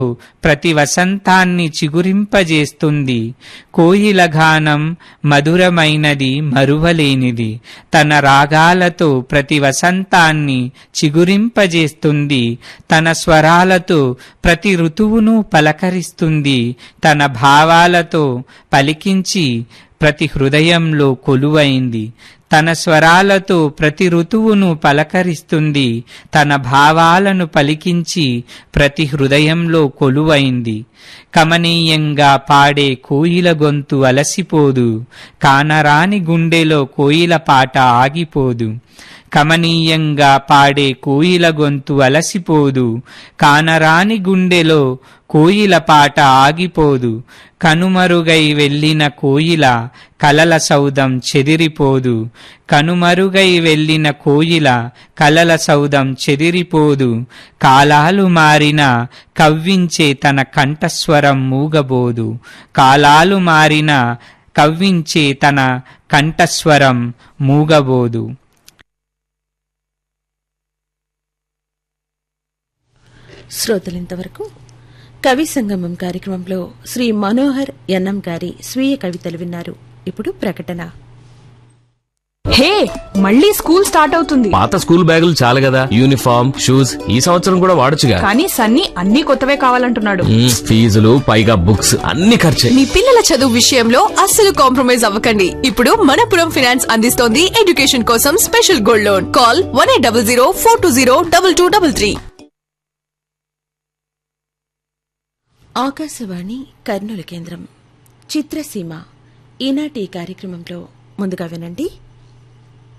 ప్రతి వసంతాన్ని చిగురింపజేస్తుంది కోయిల గానం మధురమైనది మరువలేనిది తన రాగాలతో ప్రతి వసంతాన్ని చిగురింపజేస్తుంది తన స్వరాలతో ప్రతి ఋతువును పలకరిస్తుంది తన భావాలతో పలికించి ప్రతి హృదయంలో కొలువైంది తన స్వరాలతో ప్రతి ఋతువును పలకరిస్తుంది తన భావాలను పలికించి ప్రతి హృదయంలో కొలువైంది కమనీయంగా పాడే కోయిల గొంతు అలసిపోదు కానరాని గుండెలో కోయిల పాట ఆగిపోదు కమనీయంగా పాడే కోయిల గొంతు అలసిపోదు కానరాని గుండెలో కోయిల పాట ఆగిపోదు కనుమరుగై వెళ్ళిన కోయిల కలల సౌదం చెదిరిపోదు కనుమరుగై వెళ్ళిన కోయిల కలల సౌదం చెదిరిపోదు కాలాలు మారిన కవ్వించే తన కంఠస్వరం మూగబోదు కాలాలు మారిన కవ్వించే తన కంఠస్వరం మూగబోదు శ్రోతలింతవరకు కవి సంగమం కార్యక్రమంలో శ్రీ మనోహర్ ఎన్ఎం గారి స్వీయ కవితలు విన్నారు ఇప్పుడు ప్రకటన హే మళ్ళీ స్కూల్ స్టార్ట్ అవుతుంది పాత స్కూల్ బ్యాగులు చాలు కదా యూనిఫామ్ షూస్ ఈ సంవత్సరం కూడా వాడొచ్చుగా కానీ సన్నీ అన్ని కొత్తవే కావాలంటున్నాడు మ్మ్, ఫీజులు పైగా బుక్స్ అన్ని ఖర్చే మీ పిల్లల చదువు విషయంలో అస్సలు కాంప్రమైజ్ అవ్వకండి ఇప్పుడు మనపురం ఫినాన్స్ అందిస్తోంది ఎడ్యుకేషన్ కోసం special gold loan call one eight double zero four two zero double two double three Akashvani Kurnool కేంద్రం చిత్రసీమ ఈనాటి ఈ కార్యక్రమంలో ముందుగా వినండి